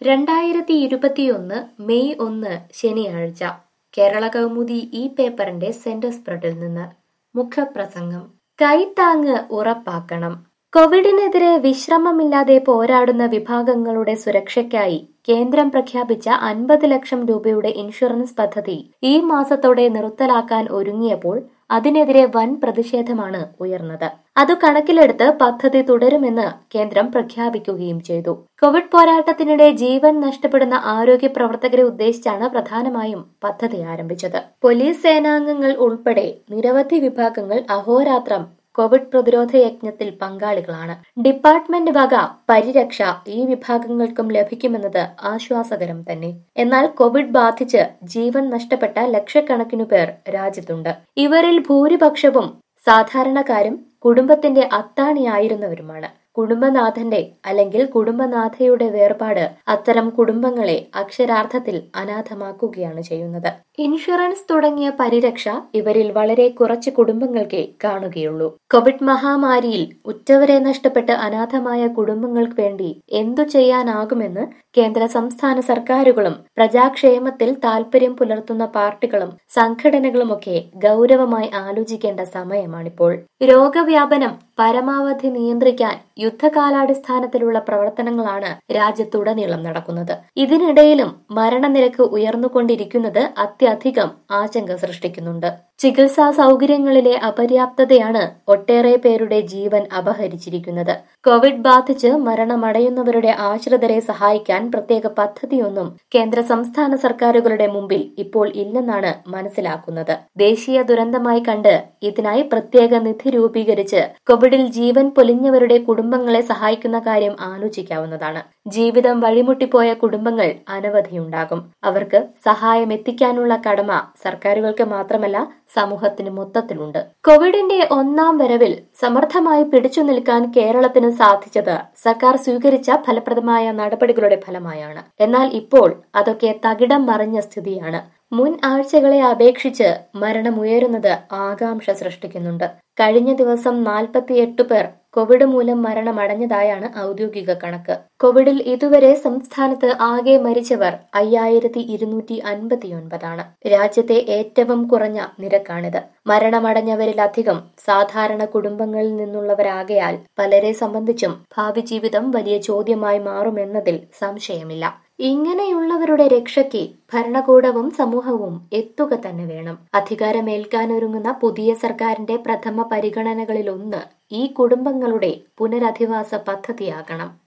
രണ്ടായിരത്തി ഇരുപത്തിയൊന്ന് മെയ് ഒന്ന് ശനിയാഴ്ച കേരള കൗമുദി ഈ പേപ്പറിന്റെ സെന്റർ സ്പ്രെഡിൽ നിന്ന് മുഖപ്രസംഗം കൈത്താങ്ങ് ഉറപ്പാക്കണം കോവിഡിനെതിരെ വിശ്രമമില്ലാതെ പോരാടുന്ന വിഭാഗങ്ങളുടെ സുരക്ഷയ്ക്കായി കേന്ദ്രം പ്രഖ്യാപിച്ച അൻപത് ലക്ഷം രൂപയുടെ ഇൻഷുറൻസ് പദ്ധതി ഈ മാസത്തോടെ നിർത്തലാക്കാൻ ഒരുങ്ങിയപ്പോൾ അതിനെതിരെ വൻ പ്രതിഷേധമാണ് ഉയർന്നത് അത് കണക്കിലെടുത്ത് പദ്ധതി തുടരുമെന്ന് കേന്ദ്രം പ്രഖ്യാപിക്കുകയും ചെയ്തു കോവിഡ് പോരാട്ടത്തിനിടെ ജീവൻ നഷ്ടപ്പെടുന്ന ആരോഗ്യ പ്രവർത്തകരെ ഉദ്ദേശിച്ചാണ് പ്രധാനമായും പദ്ധതി ആരംഭിച്ചത് പോലീസ് സേനാംഗങ്ങൾ ഉൾപ്പെടെ നിരവധി വിഭാഗങ്ങൾ അഹോരാത്രം കോവിഡ് പ്രതിരോധ യജ്ഞത്തിൽ പങ്കാളികളാണ് ഡിപ്പാർട്ട്മെന്റ് വക പരിരക്ഷ ഈ വിഭാഗങ്ങൾക്കും ലഭിക്കുമെന്നത് ആശ്വാസകരം തന്നെ എന്നാൽ കോവിഡ് ബാധിച്ച് ജീവൻ നഷ്ടപ്പെട്ട ലക്ഷക്കണക്കിനു പേർ രാജ്യത്തുണ്ട് ഇവരിൽ ഭൂരിപക്ഷവും സാധാരണക്കാരും കുടുംബത്തിന്റെ അത്താണിയായിരുന്നവരുമാണ് കുടുംബനാഥന്റെ അല്ലെങ്കിൽ കുടുംബനാഥയുടെ വേർപാട് അത്തരം കുടുംബങ്ങളെ അക്ഷരാർത്ഥത്തിൽ അനാഥമാക്കുകയാണ് ചെയ്യുന്നത് ഇൻഷുറൻസ് തുടങ്ങിയ പരിരക്ഷ ഇവരിൽ വളരെ കുറച്ച് കുടുംബങ്ങൾക്കേ കാണുകയുള്ളൂ കോവിഡ് മഹാമാരിയിൽ ഉറ്റവരെ നഷ്ടപ്പെട്ട് അനാഥമായ കുടുംബങ്ങൾക്ക് വേണ്ടി എന്തു ചെയ്യാനാകുമെന്ന് കേന്ദ്ര സംസ്ഥാന സർക്കാരുകളും പ്രജാക്ഷേമത്തിൽ താൽപര്യം പുലർത്തുന്ന പാർട്ടികളും സംഘടനകളുമൊക്കെ ഗൗരവമായി ആലോചിക്കേണ്ട സമയമാണിപ്പോൾ രോഗവ്യാപനം പരമാവധി നിയന്ത്രിക്കാൻ യുദ്ധകാലാടിസ്ഥാനത്തിലുള്ള പ്രവർത്തനങ്ങളാണ് രാജ്യത്തുടനീളം നടക്കുന്നത് ഇതിനിടയിലും മരണനിരക്ക് ഉയർന്നുകൊണ്ടിരിക്കുന്നത് അത്യധികം ആശങ്ക സൃഷ്ടിക്കുന്നുണ്ട് ചികിത്സാ സൗകര്യങ്ങളിലെ അപര്യാപ്തതയാണ് ഒട്ടേറെ പേരുടെ ജീവൻ അപഹരിച്ചിരിക്കുന്നത് കോവിഡ് ബാധിച്ച് മരണമടയുന്നവരുടെ ആശ്രിതരെ സഹായിക്കാൻ പ്രത്യേക പദ്ധതിയൊന്നും കേന്ദ്ര സംസ്ഥാന സർക്കാരുകളുടെ മുമ്പിൽ ഇപ്പോൾ ഇല്ലെന്നാണ് മനസ്സിലാക്കുന്നത് ദേശീയ ദുരന്തമായി കണ്ട് ഇതിനായി പ്രത്യേക നിധി രൂപീകരിച്ച് കോവിഡിൽ ജീവൻ പൊലിഞ്ഞവരുടെ കുടുംബങ്ങളെ സഹായിക്കുന്ന കാര്യം ആലോചിക്കാവുന്നതാണ് ജീവിതം വഴിമുട്ടിപ്പോയ കുടുംബങ്ങൾ അനവധിയുണ്ടാകും അവർക്ക് സഹായം എത്തിക്കാനുള്ള കടമ സർക്കാരുകൾക്ക് മാത്രമല്ല സമൂഹത്തിന് മൊത്തത്തിലുണ്ട് കോവിഡിന്റെ ഒന്നാം വരവിൽ സമർത്ഥമായി പിടിച്ചു നിൽക്കാൻ കേരളത്തിന് സാധിച്ചത് സർക്കാർ സ്വീകരിച്ച ഫലപ്രദമായ നടപടികളുടെ ഫലമായാണ് എന്നാൽ ഇപ്പോൾ അതൊക്കെ തകിടം മറിഞ്ഞ സ്ഥിതിയാണ് മുൻ ആഴ്ചകളെ അപേക്ഷിച്ച് മരണമുയരുന്നത് ആകാംക്ഷ സൃഷ്ടിക്കുന്നുണ്ട് കഴിഞ്ഞ ദിവസം നാൽപ്പത്തിയെട്ട് പേർ കോവിഡ് മൂലം മരണമടഞ്ഞതായാണ് ഔദ്യോഗിക കണക്ക് കോവിഡിൽ ഇതുവരെ സംസ്ഥാനത്ത് ആകെ മരിച്ചവർ അയ്യായിരത്തി ഇരുന്നൂറ്റി അൻപത്തിയൊൻപതാണ് രാജ്യത്തെ ഏറ്റവും കുറഞ്ഞ നിരക്കാണിത് മരണമടഞ്ഞവരിലധികം സാധാരണ കുടുംബങ്ങളിൽ നിന്നുള്ളവരാകയാൽ പലരെ സംബന്ധിച്ചും ഭാവി ജീവിതം വലിയ ചോദ്യമായി മാറുമെന്നതിൽ സംശയമില്ല ഇങ്ങനെയുള്ളവരുടെ രക്ഷയ്ക്ക് ഭരണകൂടവും സമൂഹവും എത്തുക തന്നെ വേണം അധികാരമേൽക്കാനൊരുങ്ങുന്ന പുതിയ സർക്കാരിന്റെ പ്രഥമ പരിഗണനകളിലൊന്ന് ഈ കുടുംബങ്ങളുടെ പുനരധിവാസ പദ്ധതിയാകണം